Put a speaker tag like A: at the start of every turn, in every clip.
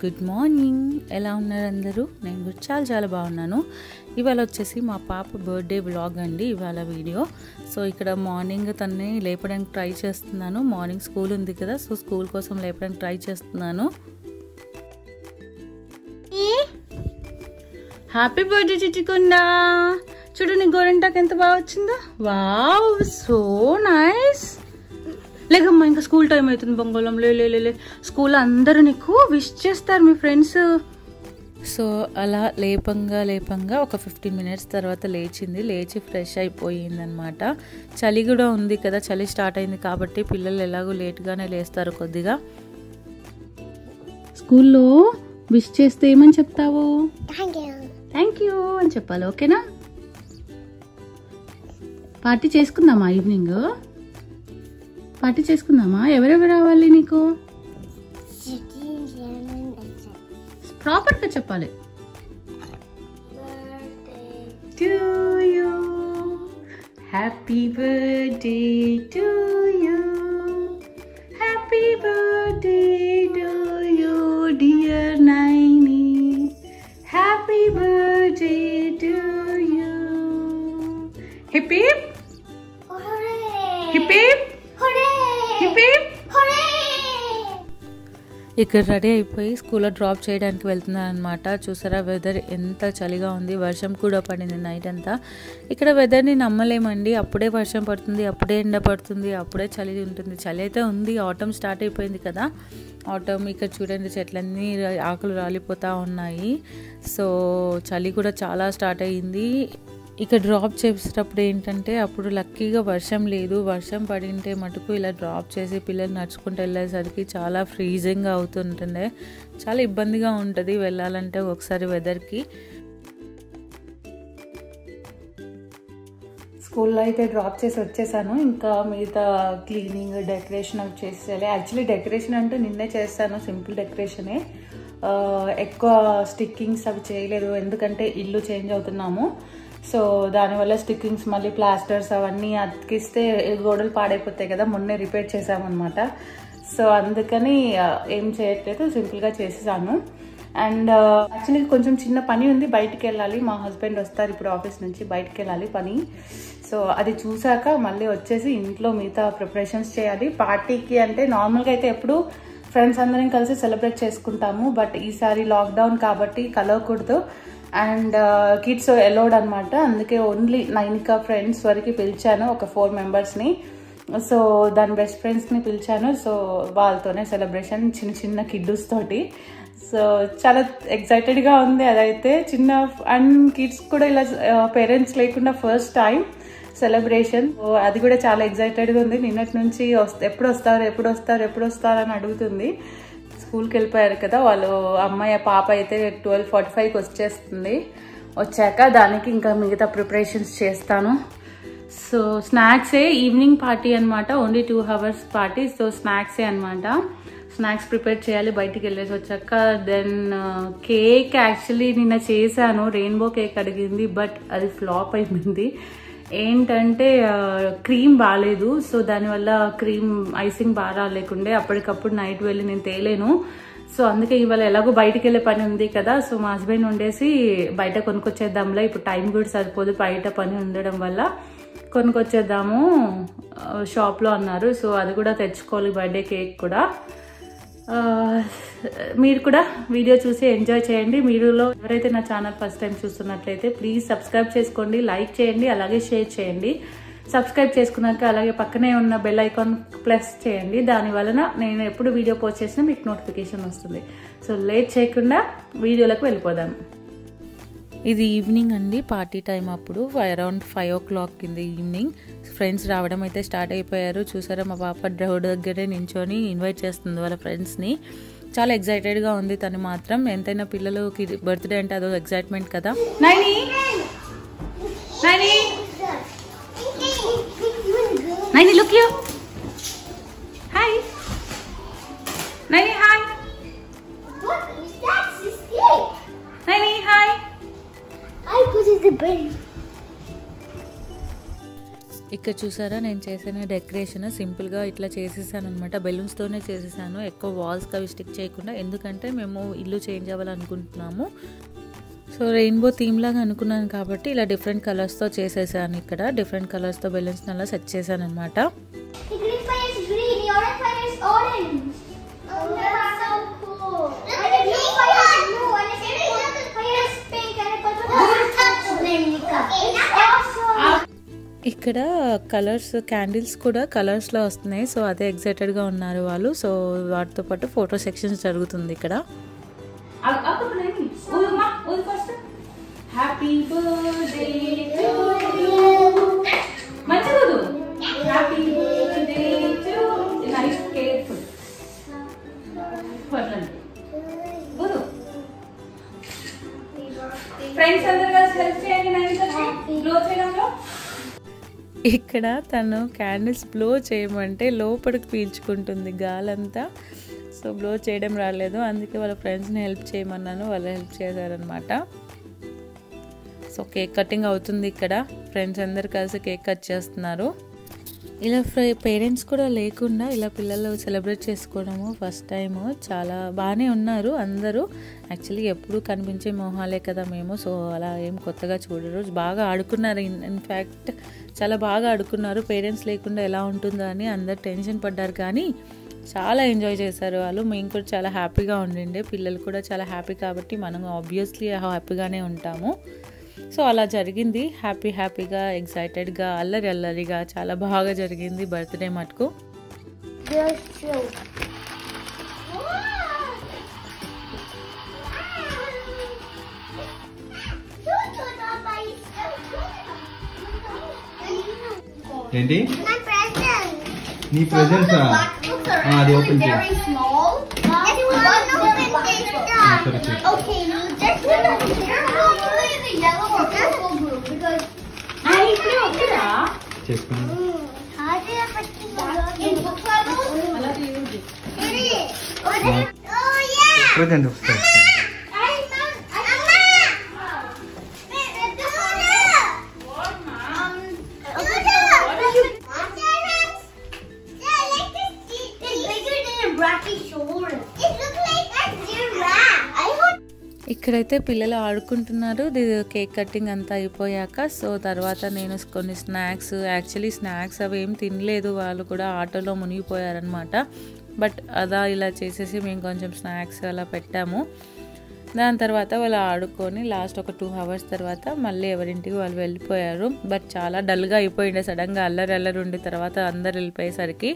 A: Good morning ఎలా ఉన్నారు అందరూ నేను కూడా చాలా చాలా బాగున్నాను ఇవాళ వచ్చేసి మా పాప బర్త్డే బ్లాగ్ అండి ఇవాళ వీడియో సో ఇక్కడ మార్నింగ్ తనని లేపడానికి ట్రై చేస్తున్నాను మార్నింగ్ స్కూల్ ఉంది కదా సో స్కూల్ కోసం లేపడానికి ట్రై చేస్తున్నాను హ్యాపీ బర్త్డే చిటికుందా చూడు నీ గోరింటాకు ఎంత బాగా వచ్చిందో వావ్ సో నైస్ లేకమ్మా ఇంకా స్కూల్ టైం అవుతుంది బొంగోళం లే లే లే, లే స్కూల్ అందరూ నీకు విష్ చేస్తారు మీ ఫ్రెండ్స్ సో అలా లేపంగా లేపంగా ఒక ఫిఫ్టీన్ మినిట్స్ తర్వాత లేచింది లేచి ఫ్రెష్ అయిపోయింది అనమాట చలి కూడా ఉంది కదా చలి స్టార్ట్ అయింది కాబట్టి పిల్లలు ఎలాగో లేట్గానే లేస్తారు కొద్దిగా స్కూల్లో విష్ చేస్తే ఏమని చెప్తావు
B: Thank you.
A: థ్యాంక్ యూ అని చెప్పాలి ఓకేనా పార్టీ చేసుకుందామా ఈవినింగ్ పార్టీ చేసుకుందామా ఎవరెవరు రావాలి నీకు
B: Sitting down and
A: ప్రాపర్గా చెప్పాలి
B: birthday.
A: To you happy birthday to you happy birthday to you dear Naini happy birthday to you hip hip
B: Hooray!
A: Hip hip
B: Hooray!
A: Hip hip
B: Hooray!
A: ఇక్కడ ready అయిపోయి స్కూల్లో drop చేయడానికి వెళ్తున్నాను అనమాట చూసారా వెదర్ ఎంత చలిగా ఉంది వర్షం కూడా పడింది నైట్ అంతా ఇక్కడ వెదర్ని నమ్మలేమండి అప్పుడే వర్షం పడుతుంది అప్పుడే ఎండ పడుతుంది అప్పుడే చలి ఉంటుంది చలి అయితే ఉంది ఆటమ్ స్టార్ట్ అయిపోయింది కదా ఆటమ్ ఇక్కడ చూడండి చెట్లన్నీ రా- ఆకులు రాలిపోతూ ఉన్నాయి సో చలి కూడా చాలా స్టార్ట్ అయ్యింది ఇక డ్రాప్ చేసేటప్పుడు ఏంటంటే అప్పుడు లక్కీగా వర్షం లేదు వర్షం పడింటే మటుకు ఇలా డ్రాప్ చేసి పిల్లలు నడుచుకుంటూ వెళ్ళేసరికి చాలా ఫ్రీజింగ్గా అవుతుంటుండే చాలా ఇబ్బందిగా ఉంటుంది వెళ్ళాలంటే ఒకసారి వెదర్కి స్కూల్లో అయితే డ్రాప్ చేసి వచ్చేసాను ఇంకా మిగతా క్లీనింగ్ డెకరేషన్ అవి చేసేయాలి యాక్చువల్లీ డెకరేషన్ అంటే నిన్నే చేస్తాను సింపుల్ డెకరేషనే ఆ, ఎక్కువ స్టిక్కింగ్స్ అవి చేయలేదు ఎందుకంటే ఇల్లు చేంజ్ అవుతున్నాము సో దానివల్ల స్టిక్కింగ్స్ మళ్ళీ ప్లాస్టర్స్ అవన్నీ అతికిస్తే గోడలు పాడైపోతాయి కదా మొన్నే రిపేర్ చేసామన్నమాట సో అందుకని ఆ, ఏం చేయట్లేదు సింపుల్గా చేసేసాను అండ్ యాక్చువల్లీ కొంచెం చిన్న పని ఉంది బయటికి వెళ్ళాలి మా హస్బెండ్ వస్తారు ఇప్పుడు ఆఫీస్ నుంచి బయటికి వెళ్ళాలి పని సో అది చూసాక మళ్ళీ వచ్చేసి ఇంట్లో మిగతా ప్రిపరేషన్స్ చేయాలి పార్టీకి అంటే నార్మల్గా అయితే ఎప్పుడు ఫ్రెండ్స్ అందరం కలిసి సెలబ్రేట్ చేసుకుంటాము బట్ ఈసారి లాక్డౌన్ కాబట్టి కలవకూడదు అండ్ కిడ్స్ ఎలోడ్ అనమాట అందుకే ఓన్లీ నైనికా ఫ్రెండ్స్ వరకు పిలిచాను ఒక ఫోర్ మెంబర్స్ని సో దాని బెస్ట్ ఫ్రెండ్స్ని పిలిచాను సో వాళ్ళతోనే సెలబ్రేషన్ చిన్న చిన్న కిడ్డూస్ తోటి సో చాలా ఎక్సైటెడ్గా ఉంది అదైతే చిన్న అండ్ కిడ్స్ కూడా ఇలా పేరెంట్స్ లేకుండా ఫస్ట్ టైం సెలబ్రేషన్ అది కూడా చాలా ఎక్సైటెడ్గా ఉంది నిన్నటి నుంచి వస్త- ఎప్పుడు వస్తారు ఎప్పుడు వస్తారు ఎప్పుడు వస్తారు అని అడుగుతుంది స్కూల్కి వెళ్ళిపోయారు కదా వాళ్ళు అమ్మాయి పాప అయితే ట్వెల్వ్ ఫార్టీ ఫైవ్కి వచ్చేస్తుంది వచ్చాక దానికి ఇంకా మిగతా ప్రిపరేషన్స్ చేస్తాను సో స్నాక్సే ఈవినింగ్ పార్టీ అనమాట only two hours party so స్నాక్సే అనమాట స్నాక్స్ ప్రిపేర్ చేయాలి బయటికి వెళ్ళేసి వచ్చాక దెన్ కేక్ యాక్చువల్లీ నిన్న చేశాను రెయిన్బో కేక్ అడిగింది బట్ అది ఫ్లాప్ అయిపోయింది ఏంటంటే క్రీమ్ బాగాలేదు సో దానివల్ల క్రీమ్ ఐసింగ్ బాగా రాలేకుండే అప్పటికప్పుడు నైట్ వెళ్ళి నేను తేలేను సో అందుకే ఇవాళ ఎలాగో బయటికి వెళ్ళే పని ఉంది కదా సో మా హస్బెండ్ ఉండేసి బయట కొనుక్కొచ్చేద్దాంలో ఇప్పుడు టైం కూడా సరిపోదు బయట పని ఉండడం వల్ల కొనుక్కొచ్చేద్దాము ఆ, షాప్లో అన్నారు సో అది కూడా తెచ్చుకోవాలి బర్త్డే కేక్ కూడా ఆ, మీరు కూడా వీడియో చూసి ఎంజాయ్ చేయండి మీరులో ఎవరైతే నా ఛానల్ ఫస్ట్ టైం చూస్తున్నట్లయితే ప్లీజ్ సబ్స్క్రైబ్ చేసుకోండి లైక్ చేయండి అలాగే షేర్ చేయండి సబ్స్క్రైబ్ చేసుకున్నాక అలాగే పక్కనే ఉన్న బెల్ ఐకాన్ ప్లస్ చేయండి దాని వలన నేను ఎప్పుడు వీడియో పోస్ట్ చేసినా మీకు నోటిఫికేషన్ వస్తుంది సో లేట్ చేయకుండా వీడియోలకు వెళ్ళిపోదాం ఇది ఈవినింగ్ అండి పార్టీ టైం అప్పుడు అరౌండ్ ఫైవ్ ఓ క్లాక్ కింద ఈవినింగ్ ఫ్రెండ్స్ రావడం అయితే స్టార్ట్ అయిపోయారు చూసారా మా పాప రోడ్ దగ్గరే నించొని ఇన్వైట్ చేస్తుంది వాళ్ళ ఫ్రెండ్స్ని చాలా ఎక్సైటెడ్గా ఉంది తను మాత్రం ఎంతైనా పిల్లలకి బర్త్డే అంటే అదో ఎక్సైట్మెంట్ కదా Naini Naini Naini look you hi Naini hi
B: What is that? It's cake.
A: Naini hi
B: I put it in the bin.
A: ఇక్కడ చూసారా నేను చేసిన డెకరేషన్ సింపుల్గా ఇట్లా చేసేసాను అనమాట బెలూన్స్తోనే చేసేసాను ఎక్కువ వాల్స్కి అవి స్టిక్ చేయకుండా ఎందుకంటే మేము ఇల్లు చేంజ్ అవ్వాలనుకుంటున్నాము సో రెయిన్బో థీమ్ లాగా అనుకున్నాను కాబట్టి ఇలా డిఫరెంట్ కలర్స్తో చేసేసాను ఇక్కడ డిఫరెంట్ కలర్స్తో బెలూన్స్ అలా సెట్ చేశాను అనమాట
B: The green fire is green, the orange fire is orange. Oh, that's so cool. and the blue fire is blue, and the purple fire is pink, and the purple fire is It's awesome.
A: ఇక్కడ colours candles కూడా కలర్స్లో వస్తున్నాయి so అదే ఎగ్జైటెడ్గా ఉన్నారు వాళ్ళు so వాటితో పాటు photo sessions జరుగుతుంది ఇక్కడ హ్యాపీ బర్త్డే టు యూ మంచిగా happy birthday to nice careful పర్లేదు వదు ఫ్రెండ్స్ అందరు కలిసి హెల్ప్ చేయండి నైన్కి బ్లో చేయడంలో ఇక్కడ తను క్యాండిల్స్ బ్లో చేయమంటే లోపలికి పీల్చుకుంటుంది గాలంతా సో బ్లో చేయడం రాలేదు అందుకే వాళ్ళ ఫ్రెండ్స్ని హెల్ప్ చేయమన్నాను వాళ్ళు హెల్ప్ చేశారనమాట సో కేక్ కటింగ్ అవుతుంది ఇక్కడ ఫ్రెండ్స్ అందరు కలిసి కేక్ కట్ చేస్తున్నారు ఇలా పేరెంట్స్ కూడా లేకుండా ఇలా పిల్లలు సెలబ్రేట్ చేసుకోవడము ఫస్ట్ టైం చాలా బాగానే ఉన్నారు అందరూ యాక్చువల్లీ ఎప్పుడు కనిపించే మొహాలే కదా మేము సో అలా ఏం కొత్తగా చూడరు బాగా ఆడుకున్నారు ఇన్ఫ్యాక్ట్ చాలా బాగా ఆడుకున్నారు పేరెంట్స్ లేకుండా ఎలా ఉంటుందో అని అందరు టెన్షన్ పడ్డారు కానీ చాలా ఎంజాయ్ చేశారు వాళ్ళు మేము కూడా చాలా హ్యాపీగా ఉండిండే పిల్లలు కూడా చాలా హ్యాపీ కాబట్టి మనం ఆబ్వియస్లీ హ్యాపీగానే ఉంటాము సో అలా జరిగింది హ్యాపీ హ్యాపీగా ఎగ్జైటెడ్గా అల్లరి అల్లరిగా చాలా బాగా జరిగింది బర్త్డే మటుకు
B: There's two.
C: ఏంటి
B: My present.
C: నీ ప్రెజెంట్స్ అది ఓపెన్ చేయి
B: Very small. Yes, we want to open this
C: Ah,
B: stuff.
C: sorry, sorry.
B: Okay, you just put it here. We'll put it in the yellow or purple group because.
C: చేసుకున్నాను
B: How did I put in book levels? It is. Oh yeah.
C: Present వస్తాయి
B: I found. Amma. Um. It's bigger than a brachiosaurus. It looks like a giraffe. I hope.
A: ఇక్కడైతే పిల్లలు ఆడుకుంటున్నారు ఇది cake cutting అంతా అయిపోయాక so తర్వాత నేను కొన్ని స్నాక్స్ యాక్చువల్లీ స్నాక్స్ అవి ఏం తినలేదు వాళ్ళు కూడా ఆటోలో మునిగిపోయారనమాట బట్ అదా ఇలా చేసేసి మేము కొంచెం స్నాక్స్ అలా పెట్టాము దాని తర్వాత వాళ్ళు ఆడుకొని లాస్ట్ ఒక టూ అవర్స్ తర్వాత మళ్ళీ ఎవరింటికి వాళ్ళు వెళ్ళిపోయారు బట్ చాలా డల్గా అయిపోయిండే సడన్గా అల్లరి అల్లరి ఉండి తర్వాత అందరు వెళ్ళిపోయేసరికి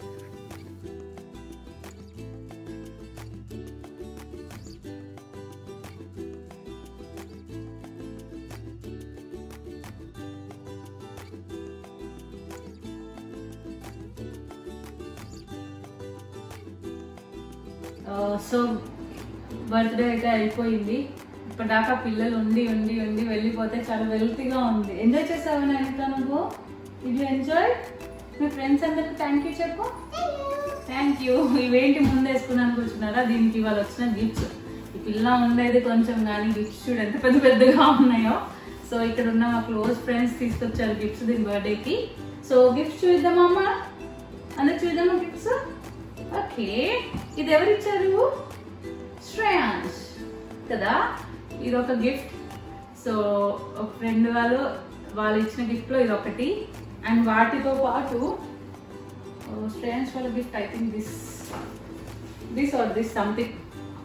A: సో బర్త్డే అయితే అయిపోయింది ఇప్పటిదాకా పిల్లలు ఉండి ఉండి ఉండి వెళ్ళిపోతే చాలా వెల్తీగా ఉంది ఎంజాయ్ చేసావా ఎంత నువ్వు ఇది ఎంజాయ్ మీ ఫ్రెండ్స్ అందరికి థ్యాంక్ యూ చెప్పు థ్యాంక్ యూ ఇవేంటి ముందు వేసుకున్నాను కూర్చున్నారా దీనికి ఇవాళ వచ్చిన గిఫ్ట్స్ ఈ పిల్ల ఉండేది కొంచెం కానీ గిఫ్ట్స్ చూడు ఎంత పెద్ద పెద్దగా ఉన్నాయో సో ఇక్కడ ఉన్న మా క్లోజ్ ఫ్రెండ్స్ తీసుకొచ్చారు గిఫ్ట్స్ దీని బర్త్డేకి సో గిఫ్ట్స్ చూద్దామమ్మా అందరు చూద్దామా గిఫ్ట్స్ ఓకే ఇది ఎవరు ఇచ్చారు శ్రేయాన్స్ కదా ఇది ఒక గిఫ్ట్ సో ఒక ఫ్రెండ్ వాళ్ళు వాళ్ళు ఇచ్చిన గిఫ్ట్లో ఇది ఒకటి అండ్ వాటితో పాటు శ్రేయాన్స్ వాళ్ళ gift I think this this or this something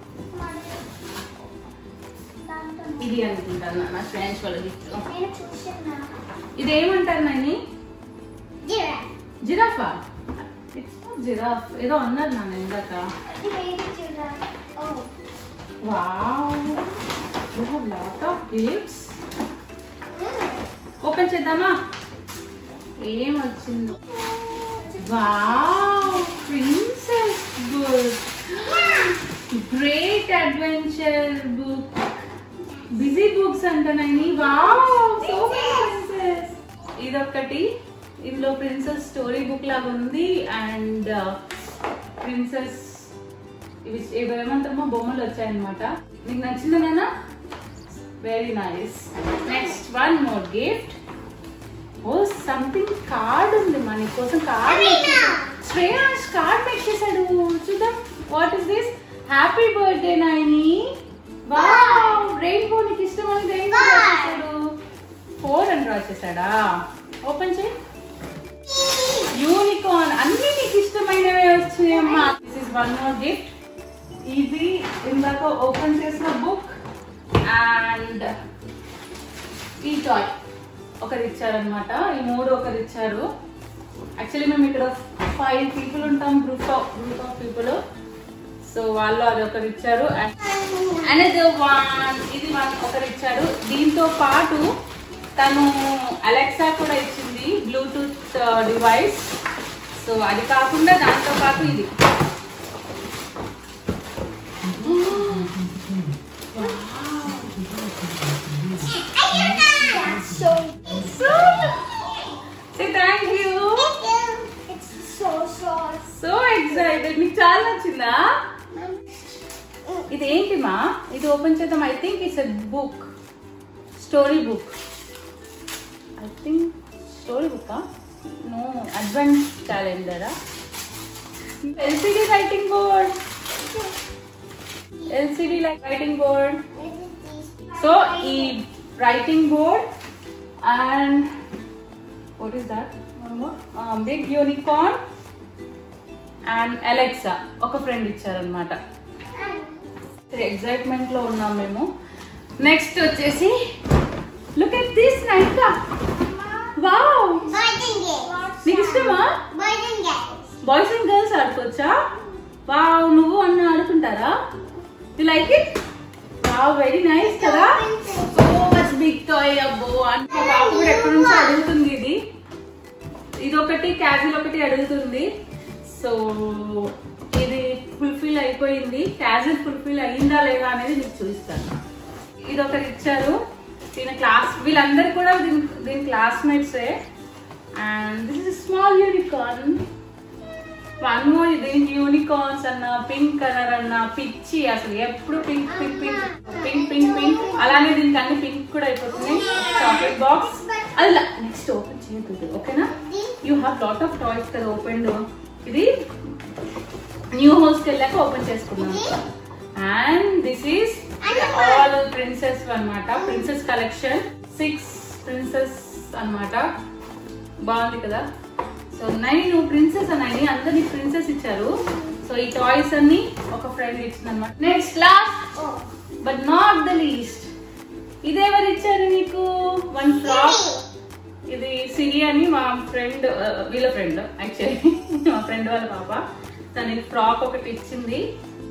A: ఇది అనుకుంటాను నా శ్రేయాన్స్ వాళ్ళ గిఫ్ట్ ఇది ఏమంటారు నాని
B: Giraffe.
A: జిరాఫా ఇట్స్ జిరాఫ్ ఏదో అన్నారు నాన్న ఇందాక
B: Baby giraffe. Oh.
A: Wow you have lot of gifts open చేద్దామా ఏం వచ్చిందో wow princess book great adventure book busy books అంటున్నాయి వావ్ సో ప్రిన్సెస్ ఇదొకటి ఇందులో ప్రిన్సెస్ స్టోరీ బుక్ లాగా ఉంది అండ్ ప్రిన్సెస్ ఇవి ఇవి ఏమంటామో బొమ్మలు వచ్చాయన్నమాట నీకు నచ్చిందా నాన్న very nice next one more gift oh something card నీకోసం కార్డ్ శ్రేయాష్ కార్డ్ మేక్ చేశాడు చూద్దాం what is this happy birthday Nayani wow rainbow నీకు ఇష్టమైన రెయిన్బో రాసేసాడు ఫోర్ అని రాసేసాడా ఓపెన్ చేయి యూనికార్న్ అన్ని నీకు ఇష్టమైనవే వచ్చాయమ్మా this is one more gift ఇది ఇందాక ఓపెన్ చేసిన బుక్ అండ్ ఈ టాయ్ ఒకరు ఇచ్చారనమాట ఈ మూడు ఒకరు ఇచ్చారు యాక్చువల్లీ మేము ఇక్కడ ఫైవ్ పీపుల్ ఉంటాం group of group of people so వాళ్ళు అది ఒకరు ఇచ్చారు అండ్ వన్ ఇది వన్ ఒకరు ఇచ్చారు దీంతో పాటు తను అలెక్సా కూడా ఇచ్చింది బ్లూటూత్ డివైస్ సో అది కాకుండా దాంతో పాటు ఇది
B: So,
A: say thank you
B: it's so soft.
A: So excited నీకు చాలా నచ్చిందా ఇది ఏంటి మా ఇది ఓపెన్ చేద్దాం I think it's a book story book I think story book no advance క్యాలెండరా LCD writing board LCD like writing board so ఈ writing board and what is that big unicorn and Alexa ఒక friend ఇచ్చారనమాట excitement లో ఉన్నాం మేము next వచ్చేసి look at this Naika wow నీకు ఇష్టమా బాయ్స్ అండ్ గర్ల్స్ ఆడుకోవచ్చా వావ్ నువ్వు అన్న ఆడుకుంటారా you like it wow very nice కదా సో మచ్ బిగ్ టాయ్ అబ్బో అంటే మా పాప కూడా ఎప్పటి నుంచో అడుగుతుంది ఇది ఇది ఒకటి క్యాజువల్ ఒకటి అడుగుతుంది సో ఇది ఫుల్ఫిల్ అయిపోయింది క్యాజువల్ ఫుల్ఫిల్ అయిందా లేదా అనేది మీకు చూపిస్తాను ఇది ఒకటి ఇచ్చారు దీని క్లాస్ వీళ్ళందరూ కూడా దీని దీని క్లాస్మేట్సే and this is small unicorn one more దీనికి యూనికార్న్స్ అన్న పింక్ కలర్ అన్న పిచ్చి అసలు ఎప్పుడు pink pink pink pink pink pink అలానే దీనికి అన్ని పింక్ కూడా అయిపోతున్నాయి చాక్లెట్ బాక్స్ అది నెక్స్ట్ ఓపెన్ చేయకూడదు ఓకేనా you have lot of toys కదా ఓపెన్ ఇది న్యూ హౌస్ కి వెళ్ళాక ఓపెన్ చేసుకున్నాం and this is all princess అన్నమాట ప్రిన్సెస్ కలెక్షన్ సిక్స్ ప్రిన్సెస్ అన్నమాట బాగుంది కదా సో నైన్ నువ్వు ప్రిన్సెస్ అని అందరికి ప్రిన్సెస్ ఇచ్చారు సో ఈ టాయ్స్ అన్ని ఒక ఫ్రెండ్ ఇచ్చింది అనమాట next last but not the least ఇదెవరు ఇచ్చారు నీకు వన్ ఫ్రాక్ ఇది సిరి అని మా ఫ్రెండ్ వీళ్ళ ఫ్రెండ్ యాక్చువల్లీ మా ఫ్రెండ్ వాళ్ళ పాప తను ఈ ఫ్రాక్ ఒకటి ఇచ్చింది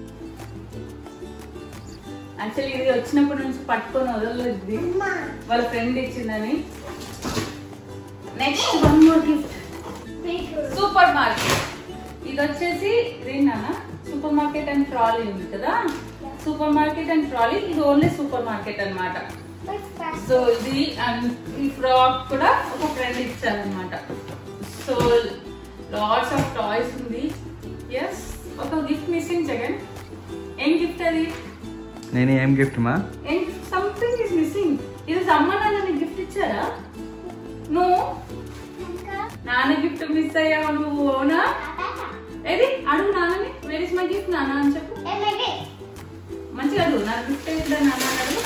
A: యాక్చువల్లీ ఇది వచ్చినప్పటి నుంచి పట్టుకొని వదలలేదు వాళ్ళ ఫ్రెండ్ ఇచ్చిందని next one more gift super market ఇది వచ్చేసి ఇదేనా సూపర్ మార్కెట్ అండ్ ట్రాలీ ఉంది కదా సూపర్ మార్కెట్ అండ్ ట్రాలీ ఇది ఓన్లీ సూపర్ మార్కెట్ అన్నమాట సో ఇది అండ్ ఈ ఫ్రాక్ కూడా ఒక ఫ్రెండ్ ఇచ్చారనమాట సో లాట్స్ ఆఫ్ టాయ్స్ ఉంది ఎస్ ఒక గిఫ్ట్ మిస్సింగ్ జగన్ ఏం గిఫ్ట్ అది
C: నేను ఏం గిఫ్ట్ మా
A: ఏం సంథింగ్ ఇస్ మిస్సింగ్ ఇది అమ్మ నాన్న నీకు గిఫ్ట్ ఇచ్చారా నువ్వు నాన్న గిఫ్ట్ మిస్ అయ్యావు నువ్వు అవునా ఏది అడుగు నాన్నని వేర్ ఇస్ మై గిఫ్ట్ నాన్న అని చెప్పు మంచిగా అడుగు నా గిఫ్ట్ ఏంటో నాన్న అని అడుగు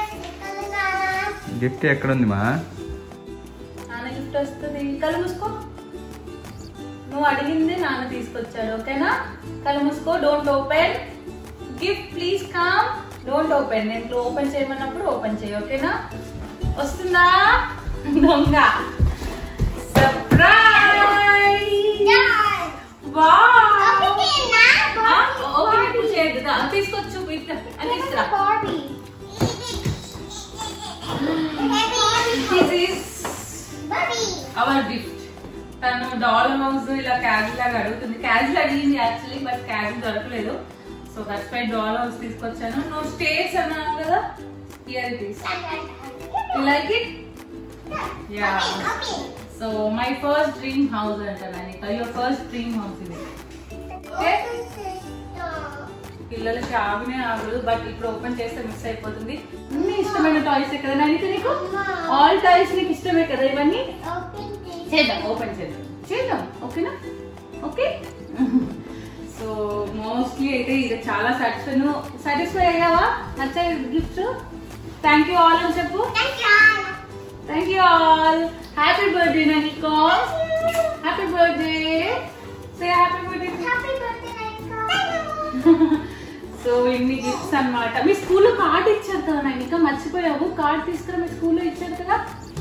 C: గిఫ్ట్ ఎక్కడుంది మా
A: నాన్న గిఫ్ట్ వస్తుంది కళ్ళు మూసుకో నువ్వు అడిగింది నాన్న తీసుకొచ్చాడు ఓకేనా కళ్ళు మూసుకో don't open gift please come don't open నేను ఓపెన్ చేయమన్నప్పుడు ఓపెన్ చేయి ఓకేనా వస్తుందా దొంగ సర్ప్రైజ్ వావ్ ఓపెన్ ఎప్పుడు చేయదు దా, తీసుకొచ్చు ఇట్లా అని ఇస్తా దిస్ ఈస్ అవర్ గిఫ్ట్ తను డాలర్ హౌస్ ఇలా క్యాజువల్ లాగా అడుగుతుంది క్యాజువల్ అడిగింది యాక్చువల్లీ బట్ క్యాజువల్ దొరకలేదు so that's why dollar house తీసుకొచ్చాను నువ్వు స్టేట్స్ అన్నాను కదా here it is like it yeah so my first dream house అంటాను Anika your first dream house ఇది ఓకే పిల్లలకి ఆగనే ఆగదు బట్ ఇప్పుడు ఓపెన్ చేస్తే మిస్ అయిపోతుంది అన్ని ఇష్టమైన టాయ్స్ కదా అనిక నీకు ఆల్ టాయ్స్ నీకు ఇష్టమే కదా ఇవన్నీ చేద్దాం ఓపెన్ చేద్దాం చేద్దాం ఓకేనా ఓకే సో మోస్ట్లీ అయితే ఇది చాలా సాటిస్ఫై నువ్వు సాటిస్ఫై అయ్యావా నచ్చాయి గిఫ్ట్స్ థ్యాంక్ యూ ఆల్ అని చెప్పు
B: Thank you all.
A: Thank you all happy birthday ననికో happy birthday say happy birthday
B: Happy birthday, Naika.
A: So ఇన్ని గిఫ్ట్స్ అన్నమాట మీ స్కూల్లో కార్డ్ ఇచ్చారు కదా నైనిక మర్చిపోయావు కార్డ్ తీసుకురా మీ స్కూల్లో ఇచ్చారు కదా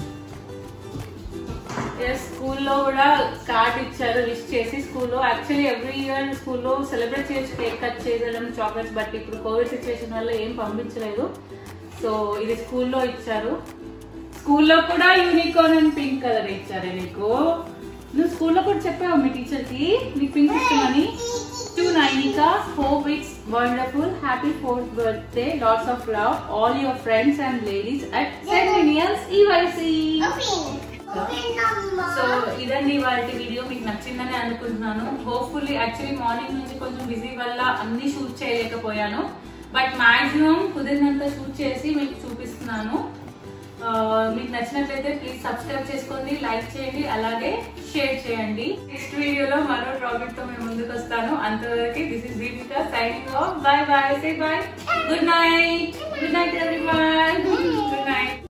A: ఎస్ స్కూల్లో కూడా కార్డ్ ఇచ్చారు విష్ చేసి స్కూల్లో యాక్చువల్లీ ఎవ్రీ ఇయర్ స్కూల్లో సెలబ్రేట్ చేయొచ్చు కేక్ కట్ చేయడం చాక్లెట్స్ బట్ ఇప్పుడు కోవిడ్ సిచ్యువేషన్ వల్ల ఏం పంపించలేదు సో ఇది స్కూల్లో ఇచ్చారు స్కూల్లో కూడా యూనికార్న్ అండ్ పింక్ కలర్ ఇచ్చారు నీకు నువ్వు స్కూల్లో కూడా చెప్పావు మీ టీచర్ కి నీకు పింక్ ఇష్టమని to Nainika four weeks wonderful happy fourth birthday lots of love all your friends and ladies at seven years ఈ వైసీ
B: Open. Open, Mama.
A: సో ఇదండి వాటి వీడియో మీకు నచ్చిందని అనుకుంటున్నాను హోప్ఫుల్లీ యాక్చువల్లీ మార్నింగ్ నుంచి కొంచెం బిజీ వల్ల అన్ని షూట్ చేయలేకపోయాను బట్ మాక్సిమం కుదిరినంత షూట్ చేసి మీకు చూపిస్తున్నాను ఆ, మీకు నచ్చినట్లయితే ప్లీజ్ సబ్స్క్రైబ్ చేసుకోండి లైక్ చేయండి అలాగే షేర్ చేయండి నెక్స్ట్ వీడియోలో మరో టాపిక్ తో మేము ముందుకు వస్తాను అంతవరకు this is Deepika signing off bye bye say bye good night good night everyone good night